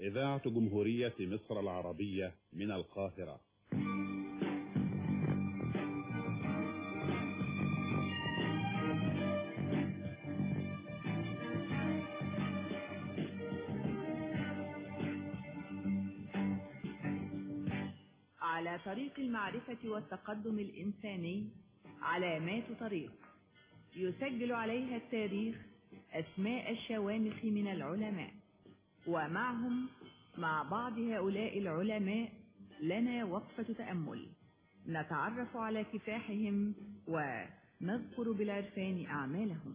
إذاعة جمهورية مصر العربية من القاهرة على طريق المعرفة والتقدم الإنساني علامات طريق يسجل عليها التاريخ أسماء الشوامخ من العلماء ومعهم مع بعض هؤلاء العلماء لنا وقفة تأمل نتعرف على كفاحهم ونذكر بالعرفان أعمالهم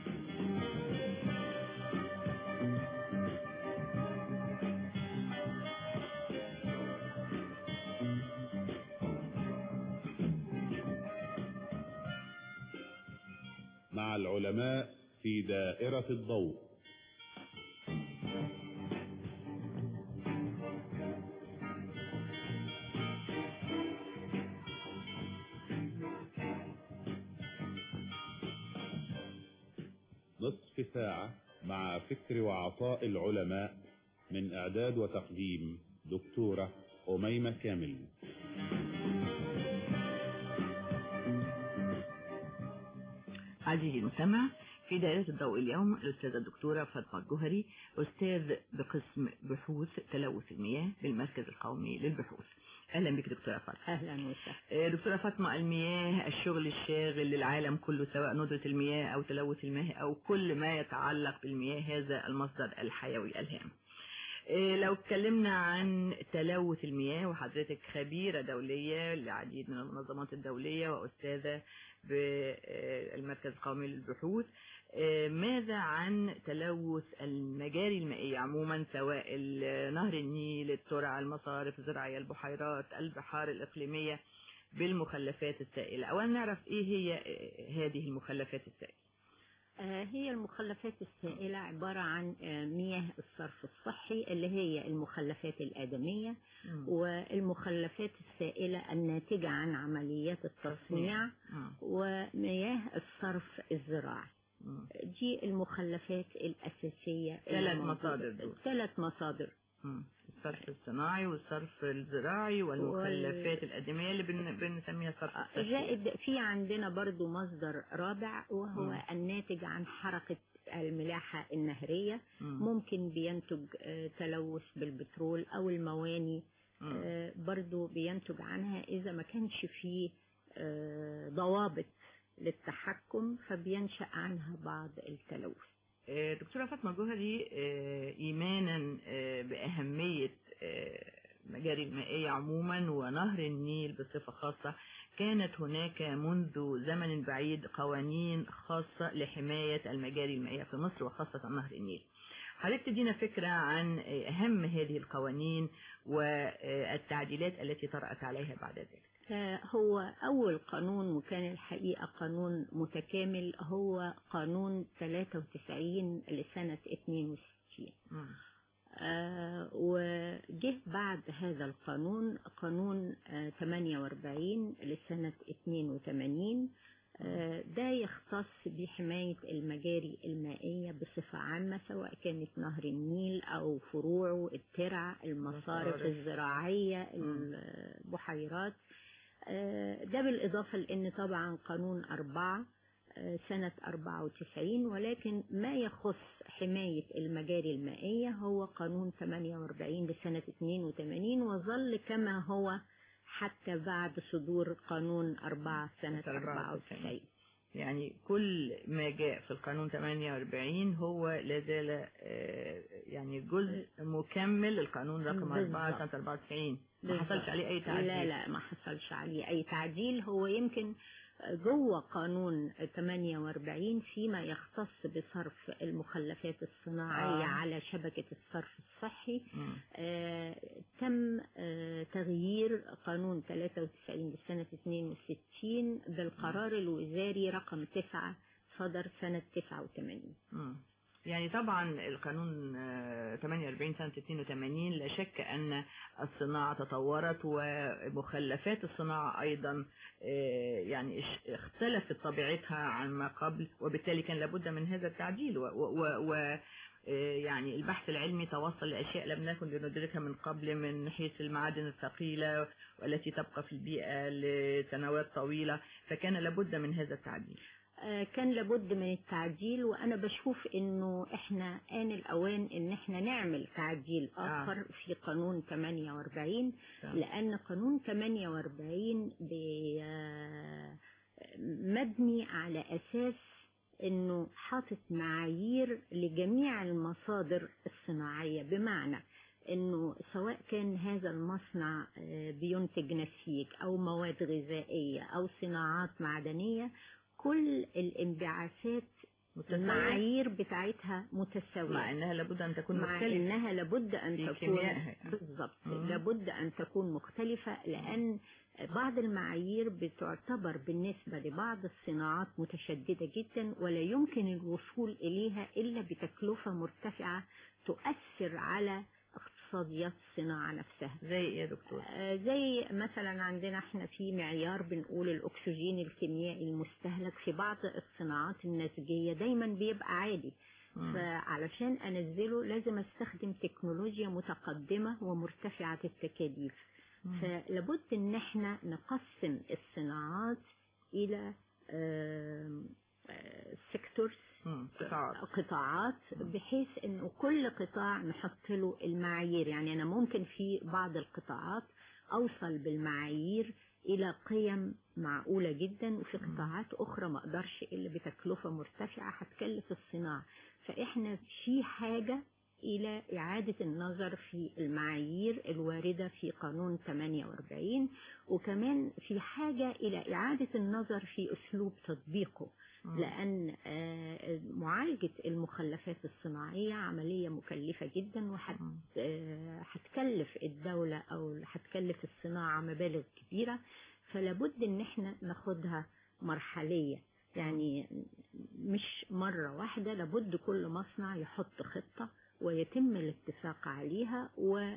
مع العلماء في دائرة الضوء نصف ساعة مع فكر وعطاء العلماء من إعداد وتقديم دكتورة أميمة كامل عزيزي المستمع في دائرة الضوء اليوم الأستاذة الدكتورة فاطمة الجوهري أستاذ بقسم بحوث تلوث المياه بالمركز القومي للبحوث أهلا بك دكتورة فاطمة أهلا وسهلا آه، دكتورة فاطمة المياه الشغل الشاغل للعالم كله سواء ندرة المياه أو تلوث المياه أو كل ما يتعلق بالمياه هذا المصدر الحيوي الهام آه، لو اتكلمنا عن تلوث المياه وحضرتك خبيرة دولية لعديد من المنظمات الدولية وأستاذة بالمركز القومي للبحوث آه، ماذا عن تلوث المجاري المائية عموما سواء ال- نهر النيل الترع المصارف الزراعية البحيرات البحار الإقليمية بالمخلفات السائلة أولا نعرف إيه هي آه، هذه المخلفات السائلة آه، هي المخلفات السائلة عبارة عن آه، مياه الصرف الصحي اللي هي المخلفات الآدمية والمخلفات السائلة الناتجة عن عمليات التصنيع مم. ومياه الصرف الزراعي مم. دي المخلفات الأساسية ثلاث الموجودة. مصادر دول. ثلاث مصادر مم. الصرف الصناعي والصرف الزراعي والمخلفات الآدمية اللي بن... بنسميها صرف الصحي زائد في عندنا برضو مصدر رابع وهو مم. الناتج عن حركة الملاحة النهرية مم. ممكن بينتج آه، تلوث بالبترول أو المواني مم. آه، برضو بينتج عنها إذا ما كانش فيه آه، ضوابط للتحكم فبينشأ عنها بعض التلوث آه، دكتورة فاطمة جوهري آه، إيمانا آه، بأهمية آه، مجاري المائية عموما ونهر النيل بصفة خاصة كانت هناك منذ زمن بعيد قوانين خاصة لحماية المجاري المائية في مصر وخاصة نهر النيل حضرتك تدينا فكرة عن آه، أهم هذه القوانين والتعديلات التي طرأت عليها بعد ذلك آه، هو أول قانون وكان الحقيقة قانون متكامل هو قانون 93 لسنة 62 مم. آه، وجه بعد هذا القانون قانون آه، 48 لسنة 82 آه، ده يختص بحماية المجاري المائية بصفة عامة سواء كانت نهر النيل أو فروعه الترع المصارف المصارف. الزراعية مم. البحيرات آه، ده بالإضافة لأن طبعا قانون أربعة آه، سنة 94 ولكن ما يخص حماية المجاري المائية هو قانون 48 لسنة 82 وظل كما هو حتى بعد صدور قانون 4 سنة 94 يعني كل ما جاء في القانون 48 هو لازال آه، يعني جزء مكمل للقانون رقم 4 بالظبط. سنة 94 ما بالظبط. حصلش عليه أي تعديل لا لا ما حصلش عليه أي تعديل هو يمكن جوه قانون 48 فيما يختص بصرف المخلفات الصناعية آه. على شبكة الصرف الصحي مم. آه تم آه تغيير قانون 93 لسنة 62 بالقرار الوزاري رقم 9 صدر سنة 89 مم. يعني طبعا القانون آه، 48 سنة 82 لا شك أن الصناعة تطورت ومخلفات الصناعة أيضا آه، يعني اش- اختلفت طبيعتها عن ما قبل وبالتالي كان لابد من هذا التعديل و, و, و آه، يعني البحث العلمي توصل لأشياء لم نكن لندركها من قبل من حيث المعادن الثقيلة والتي تبقى في البيئة لسنوات طويلة فكان لابد من هذا التعديل آه، كان لابد من التعديل وانا بشوف انه احنا آن الاوان ان احنا نعمل تعديل اخر في قانون 48 نعم. لان قانون 48 بي- آه، مبني على اساس انه حاطط معايير لجميع المصادر الصناعية بمعنى انه سواء كان هذا المصنع آه، بينتج نسيج او مواد غذائية او صناعات معدنية كل الانبعاثات متساوية المعايير بتاعتها متساوية مع أنها لابد أن تكون مع مختلفة انها لابد ان في تكون كيميائها. بالضبط مم. لابد ان تكون مختلفة لان بعض المعايير بتعتبر بالنسبة لبعض الصناعات متشددة جدا ولا يمكن الوصول اليها الا بتكلفة مرتفعة تؤثر على اقتصاديات الصناعة نفسها زي إيه يا دكتور آه، زي مثلا عندنا احنا في معيار بنقول الاكسجين الكيميائي المستهلك في بعض الصناعات النسيجية دايما بيبقى عالي مم. فعلشان انزله لازم استخدم تكنولوجيا متقدمة ومرتفعة التكاليف مم. فلابد ان احنا نقسم الصناعات الى سيكتورز مم. قطاعات قطاعات بحيث انه كل قطاع نحط له المعايير يعني انا ممكن في بعض القطاعات اوصل بالمعايير الى قيم معقولة جدا وفي مم. قطاعات اخرى ما اقدرش الا بتكلفة مرتفعة هتكلف الصناعة فاحنا في حاجة الى اعادة النظر في المعايير الواردة في قانون 48 وكمان في حاجة الى اعادة النظر في اسلوب تطبيقه مم. لأن آه، معالجة المخلفات الصناعية عملية مكلفة جدا مم. وهتكلف الدولة أو هتكلف الصناعة مبالغ كبيرة فلابد إن احنا ناخدها مرحلية يعني مش مرة واحدة لابد كل مصنع يحط خطة ويتم الاتفاق عليها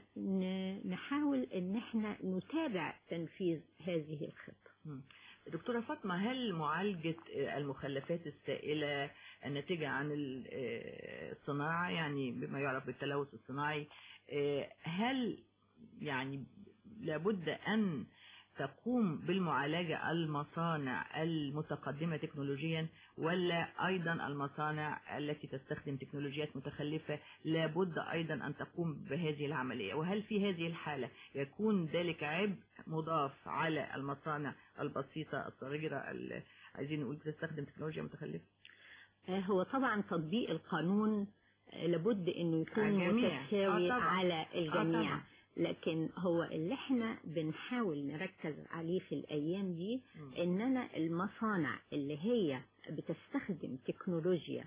ونحاول ان احنا نتابع تنفيذ هذه الخطة مم. دكتورة فاطمة هل معالجة آه، المخلفات السائلة الناتجة عن ال- آه، الصناعة يعني بما يعرف بالتلوث الصناعي آه، هل يعني لابد أن تقوم بالمعالجة المصانع المتقدمة تكنولوجيا ولا أيضا المصانع التي تستخدم تكنولوجيات متخلفة لابد أيضا أن تقوم بهذه العملية وهل في هذه الحالة يكون ذلك عبء مضاف على المصانع البسيطة الصغيرة ال- عايزين نقول بتستخدم تكنولوجيا متخلفة آه، هو طبعا تطبيق القانون آه، لابد انه يكون على الجميع. متساوي آه طبعا. على الجميع طبعا. لكن هو اللي احنا بنحاول نركز عليه في الايام دي مم. اننا المصانع اللي هي بتستخدم تكنولوجيا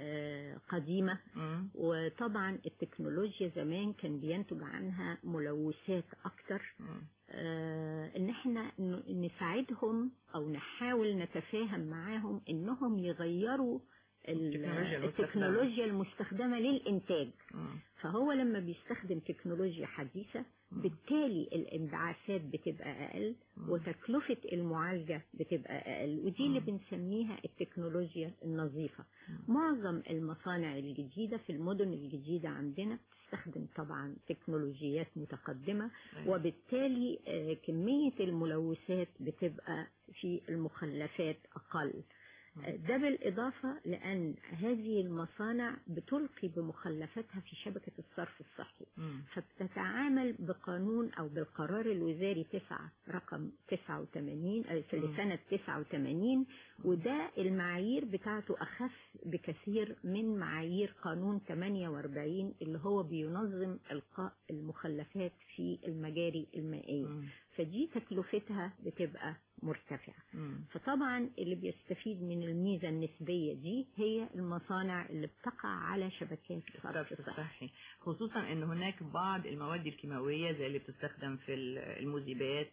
آه، قديمة مم. وطبعا التكنولوجيا زمان كان بينتج عنها ملوثات اكتر مم. آه، ان احنا ن- نساعدهم او نحاول نتفاهم معاهم انهم يغيروا ال- التكنولوجيا المستخدمة. التكنولوجيا المستخدمة للإنتاج مم. فهو لما بيستخدم تكنولوجيا حديثة مم. بالتالي الانبعاثات بتبقى أقل مم. وتكلفة المعالجة بتبقى أقل ودي اللي مم. بنسميها التكنولوجيا النظيفة مم. معظم المصانع الجديدة في المدن الجديدة عندنا بتستخدم طبعا تكنولوجيات متقدمة أيوة. وبالتالي آه، كمية الملوثات بتبقى في المخلفات أقل آه، ده بالإضافة لأن هذه المصانع بتلقي بمخلفاتها في شبكة الصرف الصحي مم. فبتتعامل بقانون أو بالقرار الوزاري 9 رقم 89 آه، في مم. سنة 89 وده المعايير بتاعته أخف بكثير من معايير قانون 48 اللي هو بينظم إلقاء المخلفات في المجاري المائية مم. فدي تكلفتها بتبقى مرتفعة مم. فطبعا اللي بيستفيد من الميزة النسبية دي هي المصانع اللي بتقع على شبكات الصرف الصرف الصحي الصحي خصوصا ان هناك بعض المواد الكيماوية زي اللي بتستخدم في ال- المذيبات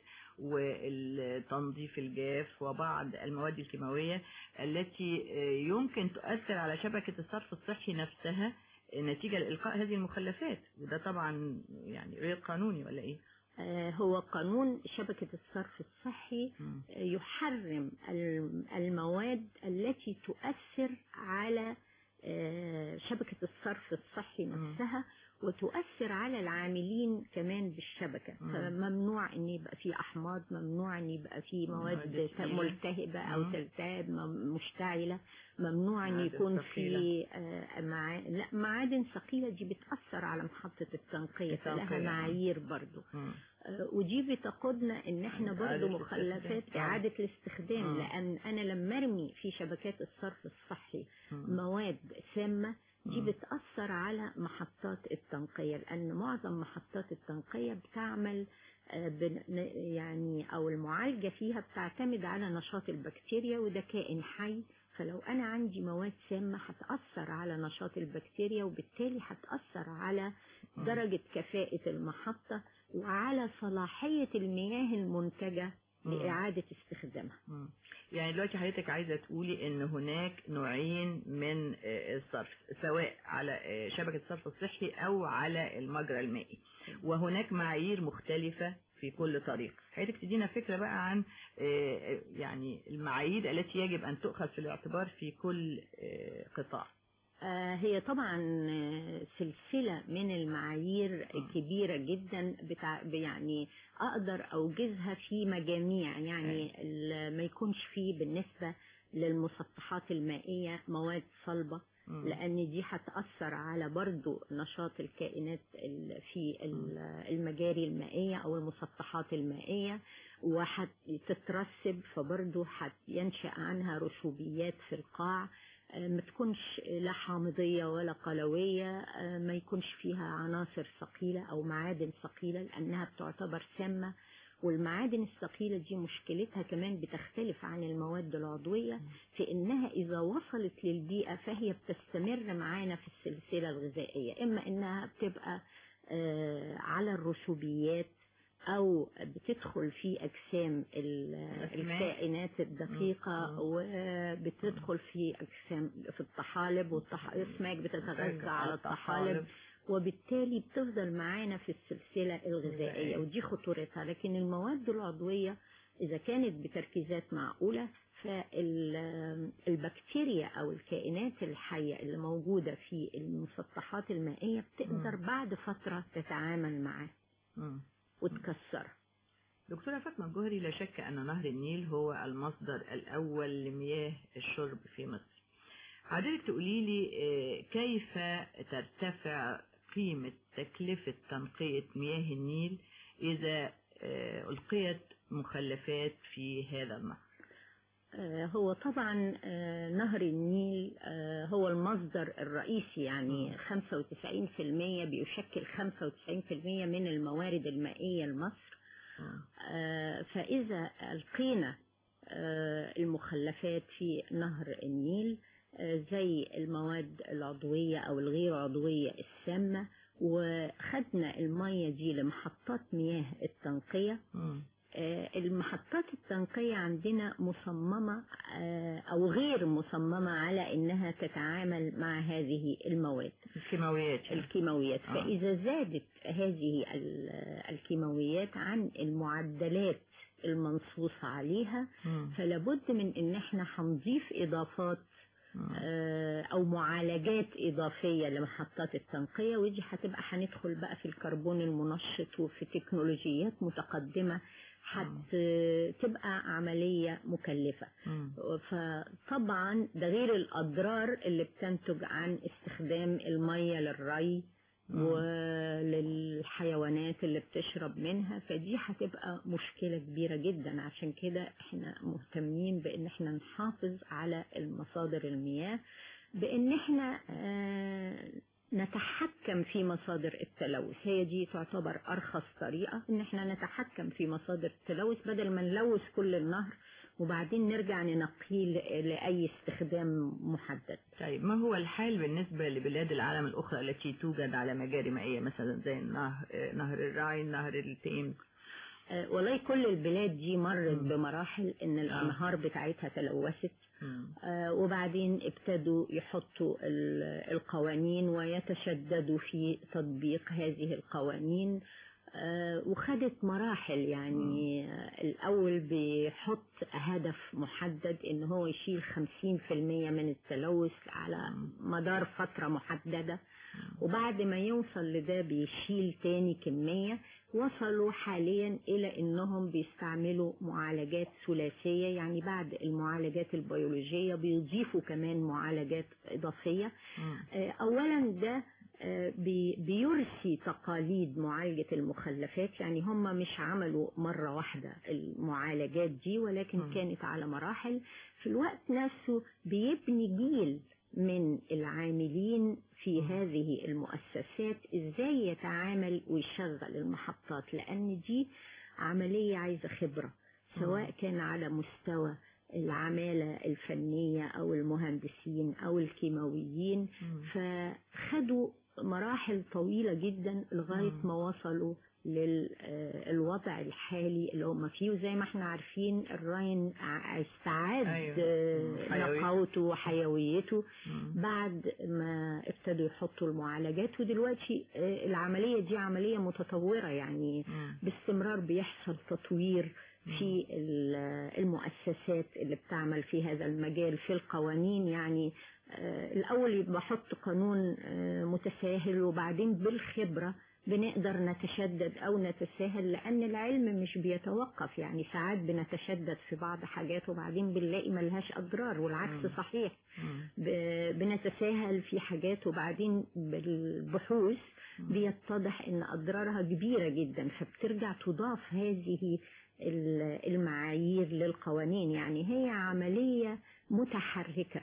والتنظيف الجاف وبعض المواد الكيماوية التي آه، يمكن تؤثر على شبكة الصرف الصحي نفسها نتيجة لإلقاء هذه المخلفات وده طبعا يعني غير قانوني ولا ايه؟ آه، هو قانون شبكة الصرف الصحي مم. يحرم الم- المواد التي تؤثر على آه، شبكة الصرف الصحي مم. نفسها وتؤثر على العاملين كمان بالشبكة مم. فممنوع ان يبقى في احماض ممنوع ان يبقى في مواد مواد ثقيلة. ملتهبة او مم. تلتهب مم- مشتعلة ممنوع ان معادن يكون ثقيلة. في آه، مع... لا معادن ثقيلة دي بتأثر على محطة التنقية فلها التنقية. معايير برضو مم. آه، ودي بتقودنا ان احنا إعادة برضو مخلفات الاستخدام. اعادة الاستخدام مم. لان انا لما ارمي في شبكات الصرف الصحي مم. مواد سامة دي مم. بتأثر على محطات التنقية لأن معظم محطات التنقية بتعمل آه، بن- يعني أو المعالجة فيها بتعتمد على نشاط البكتيريا وده كائن حي فلو أنا عندي مواد سامة هتأثر على نشاط البكتيريا وبالتالي هتأثر على مم. درجة كفاءة المحطة وعلى صلاحية المياه المنتجة مم. لإعادة استخدامها مم. يعني دلوقتي حضرتك عايزة تقولي ان هناك نوعين من آه، الصرف سواء على آه، شبكة الصرف الصحي او على المجرى المائي وهناك معايير مختلفة في كل طريق حضرتك تدينا فكرة بقى عن آه، يعني المعايير التي يجب ان تؤخذ في الاعتبار في كل آه، قطاع آه، هي طبعا آه، سلسلة من المعايير مم. كبيرة جدا بتاع يعني أقدر أوجزها في مجاميع يعني ال- ما يكونش فيه بالنسبة للمسطحات المائية مواد صلبة مم. لأن دي هتأثر على برضو نشاط الكائنات ال- في ال- المجاري المائية أو المسطحات المائية وهتترسب فبرضو هينشأ عنها رسوبيات في القاع آه، ما تكونش لا حامضية ولا قلوية آه، ما يكونش فيها عناصر ثقيلة أو معادن ثقيلة لأنها بتعتبر سامة والمعادن الثقيلة دي مشكلتها كمان بتختلف عن المواد العضوية في إنها إذا وصلت للبيئة فهي بتستمر معانا في السلسلة الغذائية إما إنها بتبقى آه، على الرسوبيات أو بتدخل في أجسام ال- الأسماك. الكائنات الدقيقة مم. وبتدخل في أجسام في الطحالب والأسماك بتتغذى على الطحالب وبالتالي بتفضل معانا في السلسلة الغذائية ودي خطورتها لكن المواد العضوية إذا كانت بتركيزات معقولة فالبكتيريا أو الكائنات الحية اللي موجودة في المسطحات المائية بتقدر مم. بعد فترة تتعامل معاه مم. وتكسرها دكتورة فاطمة الجوهري لا شك أن نهر النيل هو المصدر الأول لمياه الشرب في مصر حضرتك تقولي لي آه، كيف ترتفع قيمة تكلفة تنقية مياه النيل إذا آه، ألقيت مخلفات في هذا النهر آه، هو طبعا آه، نهر النيل آه، هو المصدر الرئيسي يعني 95% بيشكل 95% من الموارد المائية لمصر آه، فإذا ألقينا آه، المخلفات في نهر النيل آه، زي المواد العضوية أو الغير عضوية السامة وخدنا المية دي لمحطات مياه التنقية مم. آه، المحطات التنقية عندنا مصممة آه، أو غير مصممة على إنها تتعامل مع هذه المواد الكيماويات يعني. الكيماويات آه. فإذا زادت هذه ال- الكيماويات عن المعدلات المنصوص عليها مم. فلابد من إن احنا هنضيف إضافات مم. آه، او معالجات اضافيه لمحطات التنقيه ودي هتبقى هندخل بقى في الكربون المنشط وفي تكنولوجيات متقدمه هتبقى عمليه مكلفه مم. فطبعا ده غير الاضرار اللي بتنتج عن استخدام الميه للري مم. وللحيوانات اللي بتشرب منها فدي هتبقى مشكلة كبيرة جدا عشان كده احنا مهتمين بان احنا نحافظ على المصادر المياه بان احنا آه، نتحكم في مصادر التلوث هي دي تعتبر ارخص طريقة ان احنا نتحكم في مصادر التلوث بدل ما نلوث كل النهر وبعدين نرجع ننقيه ل- لأي استخدام محدد طيب ما هو الحال بالنسبة لبلاد العالم الأخرى التي توجد على مجاري مائية مثلا زي نهر نهر الراين نهر التيمز آه، والله كل البلاد دي مرت مم. بمراحل ان الانهار بتاعتها تلوثت مم. آه، وبعدين ابتدوا يحطوا ال- القوانين ويتشددوا في تطبيق هذه القوانين آه، وخدت مراحل يعني آه، الأول بيحط هدف محدد إن هو يشيل 50% من التلوث على مدار فترة محددة وبعد ما يوصل لده بيشيل تاني كمية وصلوا حاليا إلى إنهم بيستعملوا معالجات ثلاثية يعني بعد المعالجات البيولوجية بيضيفوا كمان معالجات إضافية مم. آه، أولا ده آه، بي- بيرسي تقاليد معالجة المخلفات يعني هم مش عملوا مرة واحدة المعالجات دي ولكن مم. كانت على مراحل في الوقت نفسه بيبني جيل من العاملين في مم. هذه المؤسسات ازاي يتعامل ويشغل المحطات لان دي عملية عايزة خبرة سواء كان على مستوى العمالة الفنية أو المهندسين أو الكيماويين مم. فخدوا مراحل طويلة جدا لغاية مم. ما وصلوا للوضع الحالي اللي هم فيه وزي ما احنا عارفين الراين ع- استعاد أيوة. آه، مم. حيوية. نقاوته وحيويته مم. بعد ما ابتدوا يحطوا المعالجات ودلوقتي آه، العملية دي عملية متطورة يعني مم. باستمرار بيحصل تطوير في ال- المؤسسات اللي بتعمل في هذا المجال في القوانين يعني آه، الأول يبقى بحط قانون آه، متساهل وبعدين بالخبرة بنقدر نتشدد أو نتساهل لأن العلم مش بيتوقف يعني ساعات بنتشدد في بعض حاجات وبعدين بنلاقي ملهاش أضرار والعكس مم. صحيح مم. ب- بنتساهل في حاجات وبعدين بالبحوث بيتضح ان اضرارها كبيره جدا فبترجع تضاف هذه ال- المعايير للقوانين يعني هي عمليه متحركه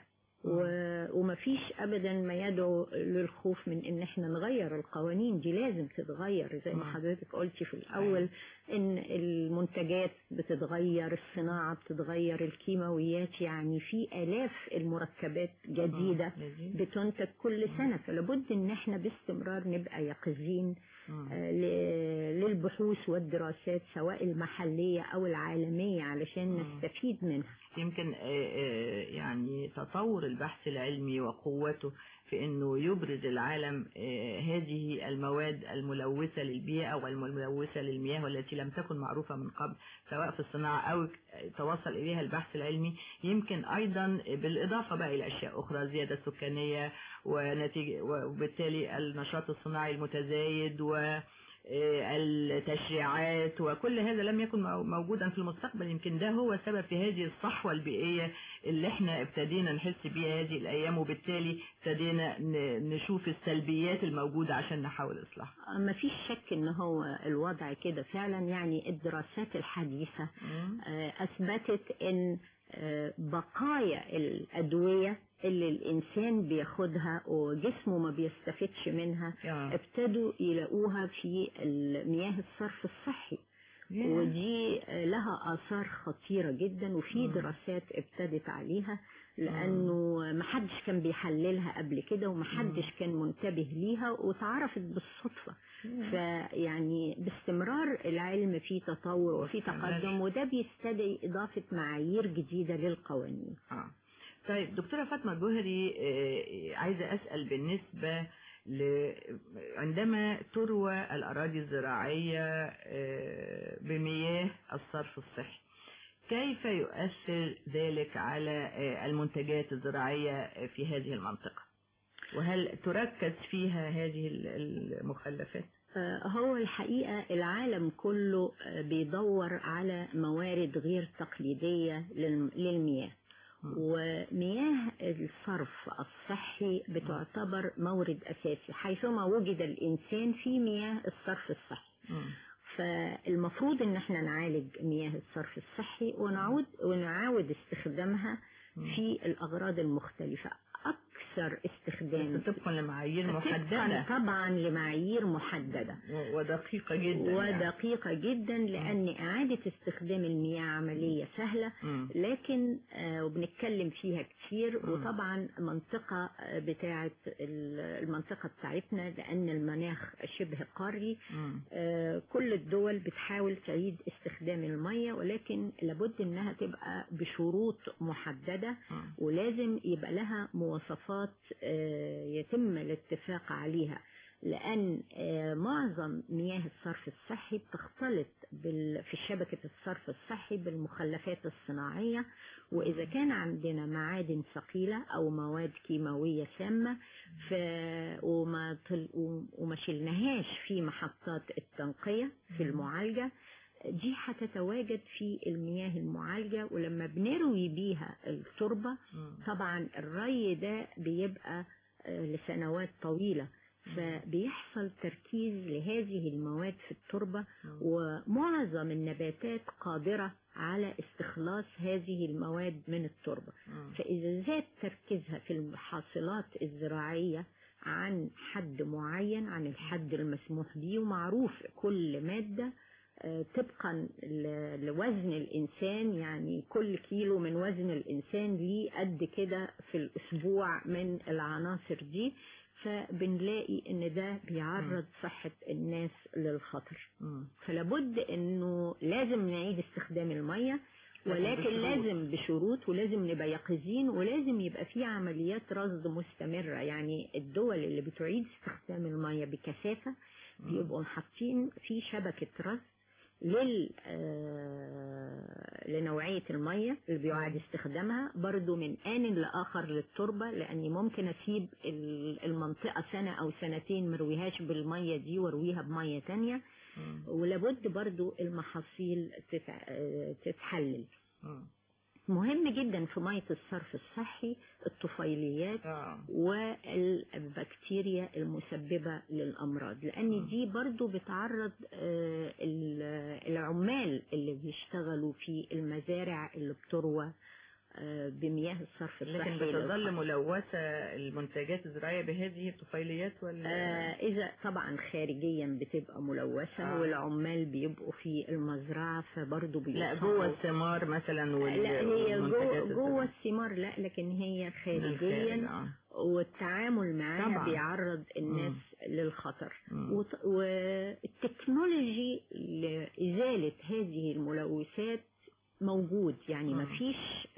و- ومفيش ابدا ما يدعو للخوف من ان احنا نغير القوانين دي لازم تتغير زي ما مم. حضرتك قلتي في الاول ان المنتجات بتتغير الصناعه بتتغير الكيماويات يعني في الاف المركبات جديده جديد. بتنتج كل سنة فلابد ان احنا باستمرار نبقى يقظين مم. آه، ل- للبحوث والدراسات سواء المحلية او العالمية علشان مم. نستفيد منها يمكن آه، آه، يعني تطور البحث العلمي وقوته في انه يبرز العالم آه، هذه المواد الملوثة للبيئة والملوثة للمياه والتي لم تكن معروفة من قبل سواء في الصناعة او توصل اليها البحث العلمي يمكن ايضا بالاضافة بقى الى اشياء اخرى زيادة سكانية ونتيجة وبالتالي النشاط الصناعي المتزايد و آه، التشريعات وكل هذا لم يكن مو- موجودا في المستقبل يمكن ده هو سبب في هذه الصحوة البيئية اللي احنا ابتدينا نحس بيها هذه الأيام وبالتالي ابتدينا ن- نشوف السلبيات الموجودة عشان نحاول إصلاحها ما فيش شك ان هو الوضع كده فعلا يعني الدراسات الحديثة آه، اثبتت ان آه، بقايا الادوية اللي الانسان بياخدها وجسمه ما بيستفدش منها آه. ابتدوا يلاقوها في المياه الصرف الصحي ودي لها آثار خطيرة جدا وفي مم. دراسات ابتدت عليها لأنه محدش كان بيحللها قبل كده ومحدش كان منتبه ليها وتعرفت بالصدفة فيعني باستمرار العلم فيه تطور وفيه واستمرار. تقدم وده بيستدعي إضافة معايير جديدة للقوانين آه. طيب دكتورة فاطمة جوهري آه، عايزة أسأل بالنسبة ل... عندما تروى الأراضي الزراعية آه، بمياه الصرف الصحي كيف يؤثر ذلك على آه، المنتجات الزراعية في هذه المنطقة وهل تركز فيها هذه ال- المخلفات آه، هو الحقيقة العالم كله آه، بيدور على موارد غير تقليدية للم- للمياه مم. ومياه الصرف الصحي بتعتبر مورد أساسي حيثما وجد الإنسان في مياه الصرف الصحي مم. فالمفروض ان احنا نعالج مياه الصرف الصحي ونعود ونعاود استخدامها مم. في الأغراض المختلفة أكثر استخدام بس طبقا لمعايير طبقاً محددة طبعا لمعايير محددة و- ودقيقة جدا يعني. ودقيقة جدا لأن إعادة استخدام المياه عملية سهلة مم. لكن آه، وبنتكلم فيها كتير مم. وطبعا منطقة آه، بتاعت ال- المنطقة بتاعتنا لأن المناخ شبه قاري مم. آه، كل الدول بتحاول تعيد استخدام المية ولكن لابد انها تبقى بشروط محددة مم. ولازم يبقى لها مواصفات آه، يتم الاتفاق عليها لأن آه، معظم مياه الصرف الصحي بتختلط بال- في شبكة الصرف الصحي بالمخلفات الصناعية وإذا كان عندنا معادن ثقيلة أو مواد كيماوية سامة ف... وما, طل... وما شلناهاش في محطات التنقية في المعالجة دي هتتواجد في المياه المعالجة ولما بنروي بيها التربة مم. طبعا الري ده بيبقى آه، لسنوات طويلة فبيحصل تركيز لهذه المواد في التربة ومعظم النباتات قادرة على استخلاص هذه المواد من التربة مم. فإذا زاد تركيزها في المحاصيلات الزراعية عن حد معين عن الحد المسموح به ومعروف كل مادة آه، طبقا ل- لوزن الإنسان يعني كل كيلو من وزن الإنسان ليه قد كده في الأسبوع من العناصر دي فبنلاقي إن ده بيعرض صحة الناس للخطر مم. فلابد إنه لازم نعيد استخدام المية لكن ولكن بشروط. لازم بشروط ولازم نبقى يقظين ولازم يبقى في عمليات رصد مستمرة يعني الدول اللي بتعيد استخدام المية بكثافة بيبقوا حاطين في شبكة رصد لل آه، لنوعية المية اللي بيعاد استخدامها برضو من آن لآخر للتربة لأني ممكن أسيب ال- المنطقة سنة أو سنتين مرويهاش بالمية دي وارويها بمية تانية مم. ولابد برضو المحاصيل تتع- آه، تتحلل مم. مهم جدا في مية الصرف الصحي الطفيليات آه. والبكتيريا المسببة للأمراض لأن دي برضو بتعرض آه، ال- العمال اللي بيشتغلوا في المزارع اللي بتروى آه، بمياه الصرف الصحي لكن بتظل للخضر. ملوثة المنتجات الزراعية بهذه الطفيليات ولا آه، إذا طبعا خارجيا بتبقى ملوثة آه. والعمال بيبقوا في المزرعة فبرضو لا بيصابوا. جوه الثمار مثلا وال... لا هي والمنتجات جوه, جوه الزراعية. الثمار لا لكن هي من خارجيا الخارج، آه. والتعامل معاها طبعاً. بيعرض الناس للخطر مم. وط- والتكنولوجي لإزالة هذه الملوثات موجود يعني مم. مفيش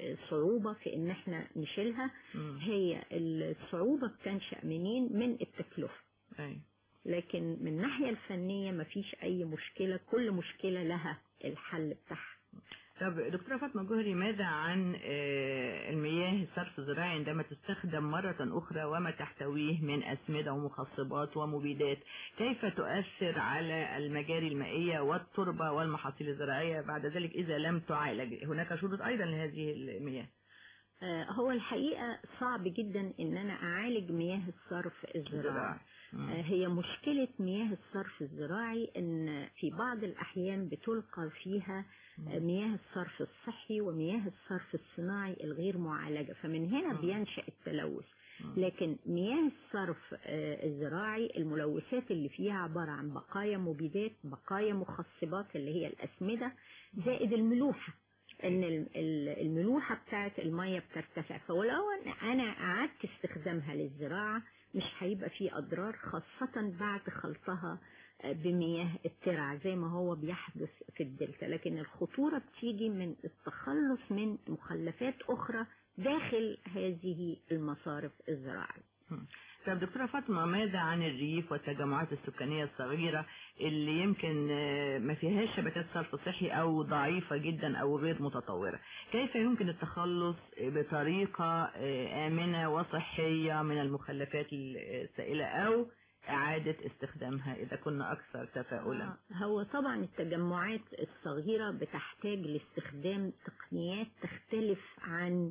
صعوبة في ان احنا نشيلها مم. هي الصعوبة بتنشأ منين من التكلفة أي. لكن من الناحية الفنية مفيش اي مشكلة كل مشكلة لها الحل بتاعها طب دكتورة فاطمة جوهري ماذا عن آه، المياه الصرف الزراعي عندما تستخدم مرة أخرى وما تحتويه من أسمدة ومخصبات ومبيدات كيف تؤثر على المجاري المائية والتربة والمحاصيل الزراعية بعد ذلك إذا لم تعالج هناك شروط أيضا لهذه المياه آه، هو الحقيقة صعب جدا ان انا اعالج مياه الصرف الزراعي مم. آه، هي مشكلة مياه الصرف الزراعي ان في بعض الاحيان بتلقى فيها آه، مياه الصرف الصحي ومياه الصرف الصناعي الغير معالجة فمن هنا مم. بينشأ التلوث مم. لكن مياه الصرف آه، الزراعي الملوثات اللي فيها عبارة عن بقايا مبيدات بقايا مخصبات اللي هي الأسمدة زائد الملوحة ان ال- ال- الملوحة بتاعت المية بترتفع فولو أن انا اعدت استخدامها للزراعة مش هيبقى فيه اضرار خاصة بعد خلطها بمياه الترع زي ما هو بيحدث في الدلتا لكن الخطورة بتيجي من التخلص من مخلفات اخرى داخل هذه المصارف الزراعية طب دكتورة فاطمة ماذا عن الريف والتجمعات السكانية الصغيرة اللي يمكن آه، ما فيهاش شبكات صرف صحي أو ضعيفة جدا أو غير متطورة كيف يمكن التخلص بطريقة آه، آمنة وصحية من المخلفات السائلة أو إعادة استخدامها إذا كنا أكثر تفاؤلا آه، هو طبعا التجمعات الصغيرة بتحتاج لاستخدام تقنيات تختلف عن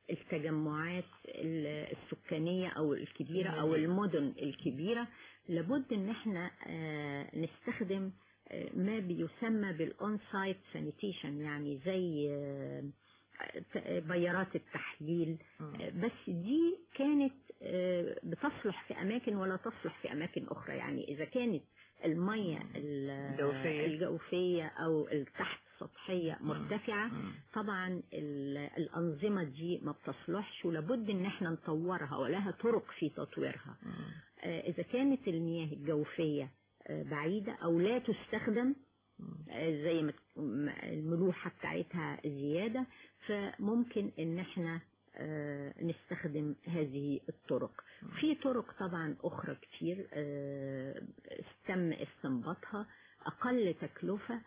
التجمعات ال- السكانية او الكبيرة او المدن الكبيرة لابد ان احنا آه، نستخدم آه، ما بيسمى بالاون سايت سانيتيشن يعني زي آه، ت- بيارات التحليل مم. آه، بس دي كانت آه، بتصلح في اماكن ولا تصلح في اماكن اخرى يعني اذا كانت المية ال- الجوفية. الجوفية او التحت سطحية مرتفعة مم. طبعا ال- الأنظمة دي ما بتصلحش ولابد إن احنا نطورها ولها طرق في تطويرها مم. آه، إذا كانت المياه الجوفية آه، بعيدة أو لا تستخدم آه، زي ما ت- م- الملوحة بتاعتها زيادة فممكن إن احنا آه، نستخدم هذه الطرق في طرق طبعا أخرى كتير آه، تم استنباطها أقل تكلفة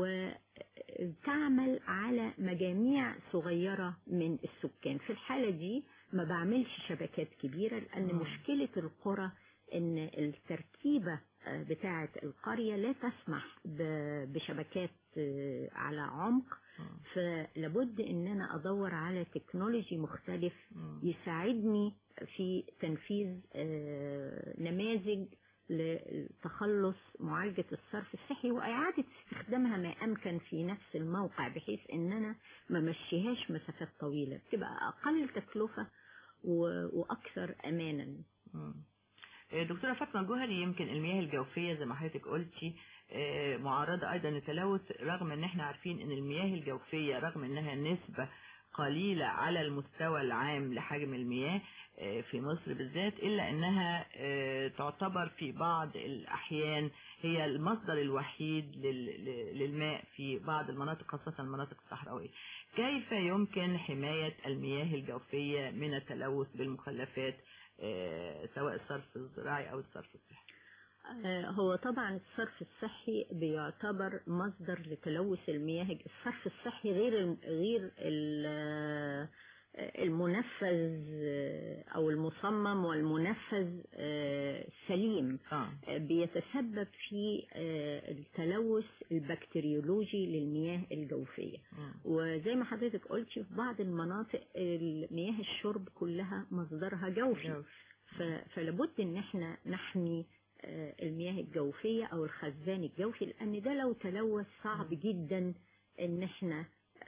وتعمل على مجاميع صغيرة من السكان في الحالة دي ما بعملش شبكات كبيرة لأن مم. مشكلة القرى إن التركيبة آه، بتاعة القرية لا تسمح ب- بشبكات آه، على عمق فلابد ان انا ادور على تكنولوجي مختلف يساعدني في تنفيذ آه، نماذج لتخلص معالجة الصرف الصحي وإعادة استخدامها ما أمكن في نفس الموقع بحيث إن أنا ما مشيهاش مسافات طويلة تبقى أقل تكلفة و- وأكثر أمانا مم. آه، دكتورة فاطمة جوهري يمكن المياه الجوفية زي ما حضرتك قلتي آه، معرضة أيضا للتلوث رغم إن احنا عارفين إن المياه الجوفية رغم إنها نسبة قليلة على المستوى العام لحجم المياه آه، في مصر بالذات إلا أنها آه، تعتبر في بعض الأحيان هي المصدر الوحيد لل- ل- للماء في بعض المناطق خاصة المناطق الصحراوية كيف يمكن حماية المياه الجوفية من التلوث بالمخلفات آه، سواء الصرف الزراعي أو الصرف الصحي آه، هو طبعا الصرف الصحي بيعتبر مصدر لتلوث المياه الصرف الصحي غير الم- غير ال- آه، المنفذ آه، او المصمم والمنفذ آه، سليم آه. آه، بيتسبب في آه، التلوث البكتيريولوجي للمياه الجوفية مم. وزي ما حضرتك قلتي في بعض المناطق المياه الشرب كلها مصدرها جوفي جوف. ف- فلابد ان احنا نحمي آه، المياه الجوفية او الخزان الجوفي لان ده لو تلوث صعب جدا ان احنا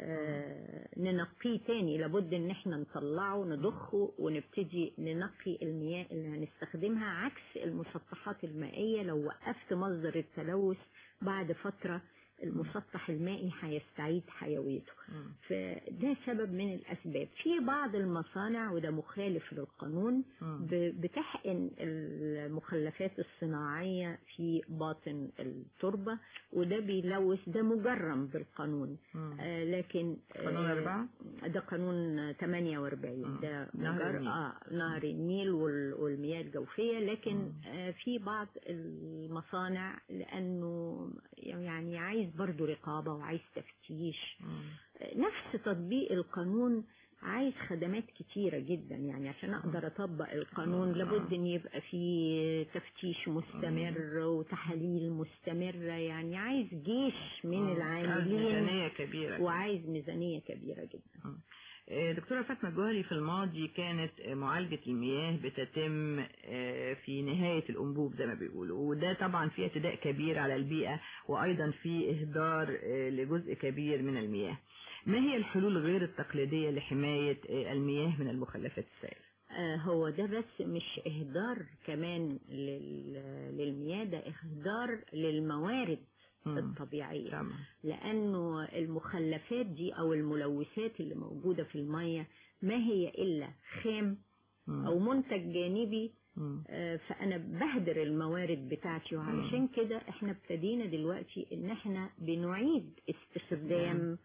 آه، ننقيه تاني لابد ان احنا نطلعه نضخه ونبتدي ننقي المياه اللي هنستخدمها عكس المسطحات المائية لو وقفت مصدر التلوث بعد فترة المسطح المائي هيستعيد حيويته مم. فده سبب من الأسباب في بعض المصانع وده مخالف للقانون مم. ب- بتحقن المخلفات الصناعية في باطن التربة وده بيلوث ده مجرم بالقانون مم. آه لكن آه، قانون أربعة؟ ده قانون 48 مم. ده نهر مجر- النيل. آه نهر النيل وال- والمياه الجوفية لكن مم. آه في بعض المصانع لأنه يعني عايز برضو رقابة وعايز تفتيش مم. نفس تطبيق القانون عايز خدمات كتيرة جدا يعني عشان أقدر أطبق القانون لابد أن يبقى في تفتيش مستمر وتحاليل مستمرة يعني عايز جيش من مم. العاملين ميزانية كبيرة وعايز ميزانية كبيرة جدا آه، دكتورة فاطمة الجوهري في الماضي كانت آه، معالجة المياه بتتم آه، في نهاية الأنبوب زي ما بيقولوا وده طبعا فيه اعتداء كبير على البيئة وأيضا في إهدار آه، لجزء كبير من المياه ما هي الحلول غير التقليدية لحماية آه، المياه من المخلفات السائلة؟ آه، هو ده بس مش إهدار كمان لل- للمياه ده إهدار للموارد مم. الطبيعية تمام. لأنه المخلفات دي أو الملوثات اللي موجودة في المية ما هي إلا خام مم. أو منتج جانبي مم. آه، فأنا بهدر الموارد بتاعتي وعلشان كده احنا ابتدينا دلوقتي إن احنا بنعيد استخدام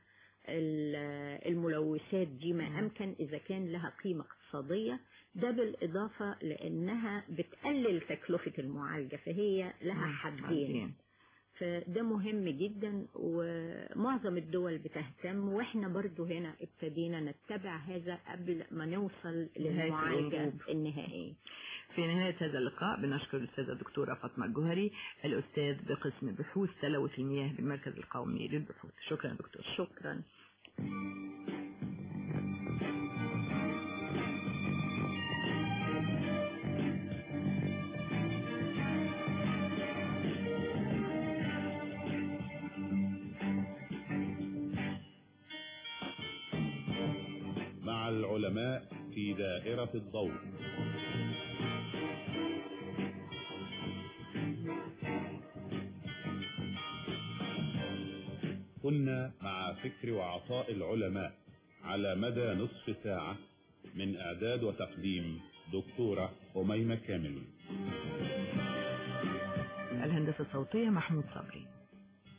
ال- الملوثات دي ما أمكن إذا كان لها قيمة اقتصادية ده بالإضافة لأنها بتقلل تكلفة المعالجة فهي لها مم. حدين حدين. فده مهم جدا ومعظم الدول بتهتم واحنا برضو هنا ابتدينا نتبع هذا قبل ما نوصل نهاية للمعالجة الأنبوب. النهائية في نهاية هذا اللقاء بنشكر الأستاذة الدكتورة فاطمة الجوهري الأستاذ بقسم بحوث تلوث المياه بالمركز القومي للبحوث شكرا دكتور شكرا مع العلماء في دائرة الضوء كنا مع فكر وعطاء العلماء على مدى نصف ساعة من إعداد وتقديم دكتورة أميمة كامل الهندسة الصوتية محمود صبري